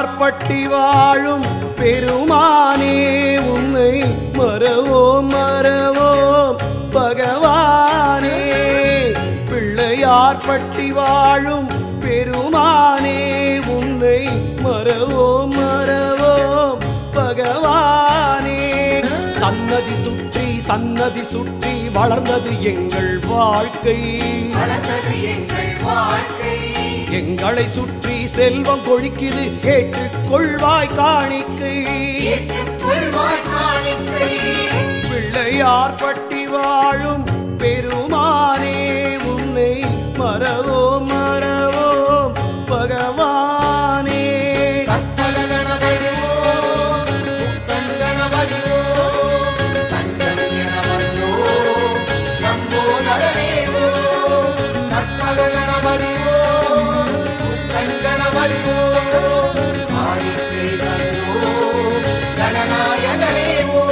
பிள்ளையார்பட்டி வாழும் பெருமானே உன்னை மறவோம் மறவோம் பகவானே பிள்ளையார்பட்டி வாழும் பெருமானே உன்னை மறவோம் மறவோம் பகவானே சன்னதி சுற்றி சன்னதி சுற்றி வளர்ந்தது எங்கள் வாழ்க்கை வளர்ந்தது எங்கள் வாழ்க்கை எங்களை சுற்றி செல்வம் கொழிக்குது கேட்டுக்கொள்வாய் காணிக்கை ஏற்றுக்கொள்வாய் காணிக்கை பிள்ளையார் பட்டி வாழும் பெருமானே உன்னை மறவோம் மறவோம் பகவானே கற்பக கணபதியோ முக்கண் கணபதியோ கண்டன் கணபதியோ லம்போதரனேவோ கற்பக கணபதியோ முக்கண் கணபதியோ ஆழிக்கை கலையோ கணநாயகனேவோ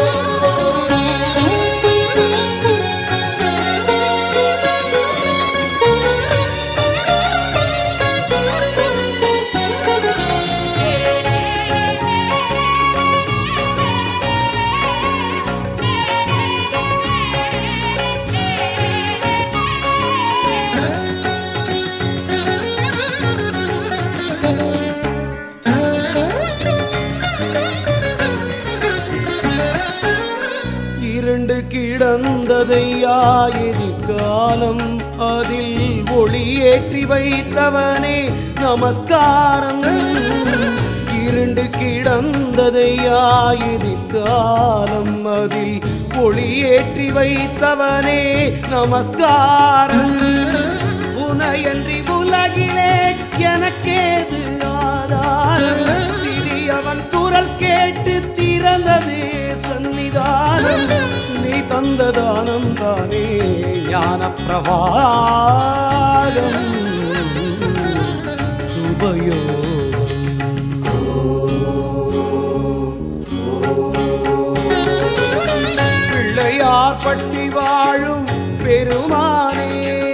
இருண்டு கிடந்ததையா எதிர்காலம் அதில் ஒளியேற்றி வைத்தவனே நமஸ்காரம் இருண்டு கிடந்ததையா எதிர்காலம் அதில் ஒளியேற்றி வைத்தவனே நமஸ்காரம் உனையன்றி உலகிலே எனக்கேது ஆதாரம் சிறியவன் குரல் கேட்டு திறந்ததே சன்னிதானம் நீ தந்த தானம் தானே ஞான பிரவாகம் சுபயோகம் பிள்ளையார் பட்டி வாழும் பெருமானே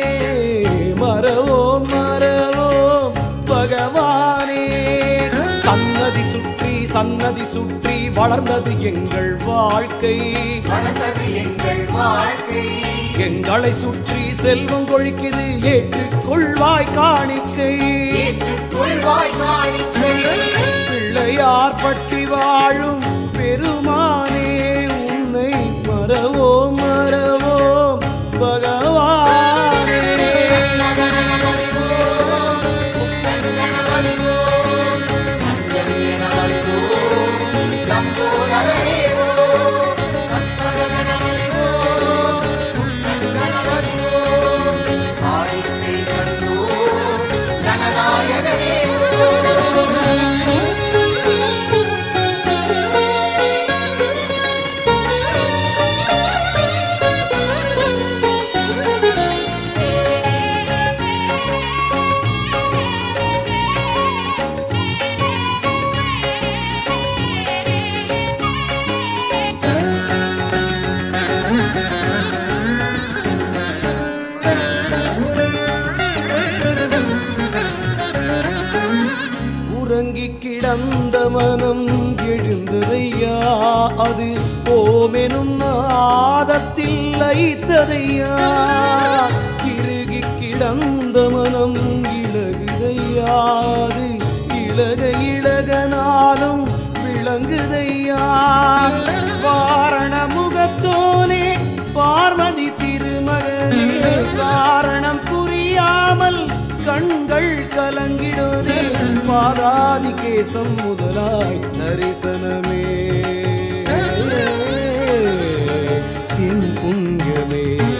மறவோம் மறவோம் பகவானே சன்னதி சுற்றி சன்னதி சுற்றி வளர்ந்தது எங்கள் வாழ்க்கை வளர்ந்தது எங்கள் வாழ்க்கை எங்களை சுற்றி செல்வம் கொழிக்குது ஏற்றுக்கொள்வாய் காணிக்கை ஏற்றுக்கொள்வாய் காணிக்கை பிள்ளையார் பட்டி வாழும் பெருமானே உன்னை மறவோம் மறவோம் பகவானே உறங்கி கிடந்த மனம் எழுந்ததையா அது ஓமெனும் நாதத்தில் லைத்ததையா இறுகி கிடந்த மனம் இழகுதையா அது இழக இழகனாலும் விளங்குதையா வாரண முகத்தோனே பார்வதி திருமகனே காரணம் புரியாமல் கண்கள் கலங்கிடுதே பாதாதி கேசம் முதலாய் தரிசனமே என் புண்ணியமே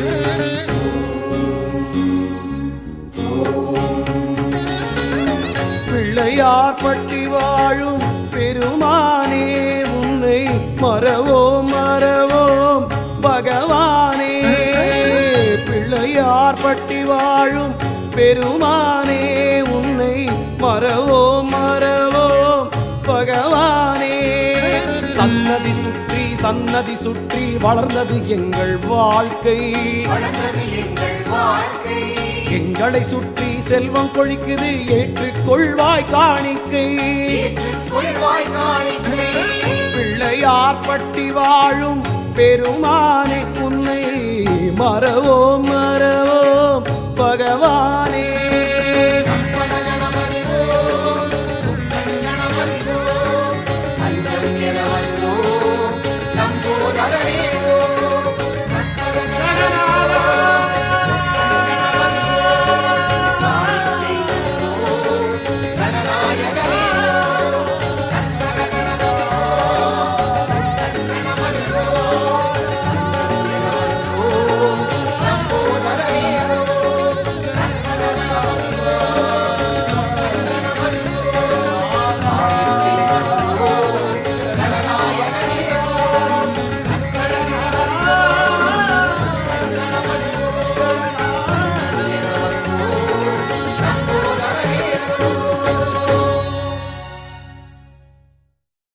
பிள்ளையார் பட்டி வாழும் பெருமானே உன்னை மறவோம் மறவோம் பகவானே பிள்ளையார் பட்டி வாழும் பெருமானே உன்னை மறவோம் மறவோம் பகவானே சன்னதி சுற்றி சன்னதி சுற்றி வளர்ந்தது எங்கள் வாழ்க்கை வளர்ந்தது எங்கள் வாழ்க்கை எங்களை சுற்றி செல்வம் கொழிக்குது ஏற்றுக்கொள்வாய் காணிக்கை ஏற்றுக்கொள்வாய் காணிக்கை பிள்ளையார் பட்டி வாழும் பெருமானே உன்னை மறவோம் மறவோம் பகவானே